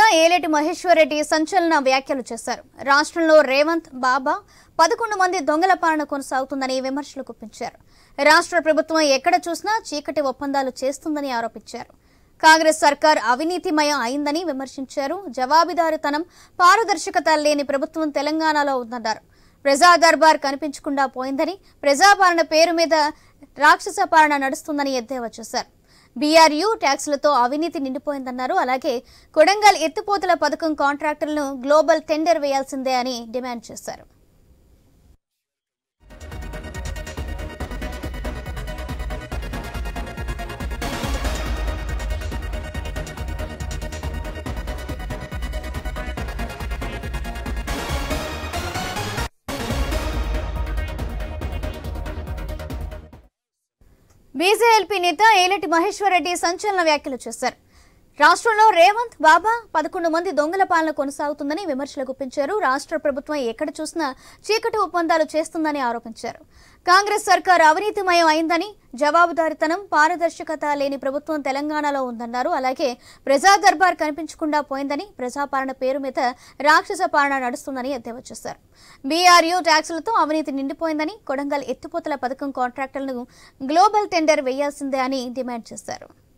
ఏలేటి మహేశ్వర్ రెడ్డి సంచలన వ్యాఖ్యలు చేశారు రాష్ట్రంలో రేవంత్ బాబా పదకొండు మంది దొంగల పాలన కొనసాగుతుందని విమర్శలు గుప్పించారు రాష్ట్ర ప్రభుత్వం ఎక్కడ చూసినా చీకటి ఒప్పందాలు చేస్తుందని ఆరోపించారు కాంగ్రెస్ సర్కార్ అవినీతిమయం అయిందని విమర్శించారు జవాబుదారీతనం పారదర్శకత లేని ప్రభుత్వం తెలంగాణలో ఉందన్నారు ప్రజా దర్బార్ కనిపించకుండా పోయిందని ప్రజాపాలన పేరు మీద రాక్షస పాలన నడుస్తుందని ఎద్దేవా చేశారు బీఆర్యూ ట్యాక్సులతో అవినీతి నిండిపోయిందన్నారు అలాగే కొడంగల్ ఎత్తిపోతల పథకం కాంట్రాక్టులను గ్లోబల్ టెండర్ వేయాల్సిందే అని డిమాండ్ చేశారు బీజేఎల్పీ నేత ఏలటి మహేశ్వర్ రెడ్డి సంచలన వ్యాఖ్యలు చేశారు రాష్ట్రంలో రేవంత్ బాబా పదకొండు మంది దొంగల పాలన కొనసాగుతుందని విమర్శలు గుప్పించారు రాష్ట్ర ప్రభుత్వం ఎక్కడ చూసినా చీకటి ఒప్పందాలు చేస్తుందని ఆరోపించారు కాంగ్రెస్ సర్కార్ అవినీతిమయం అయిందని జవాబుదారితనం పారదర్శకత లేని ప్రభుత్వం తెలంగాణలో ఉందన్నారు అలాగే ప్రజా దర్బార్ కనిపించకుండా పోయిందని ప్రజాపాలన పేరు మీద రాక్షస పాలన నడుస్తుందని ఎద్దేవా చేశారు బీఆర్యూ ట్యాక్సులతో అవినీతి నిండిపోయిందని కొడంగల్ ఎత్తిపోతల పథకం కాంట్రాక్టులను గ్లోబల్ టెండర్ వేయాల్సిందే అని డిమాండ్ చేశారు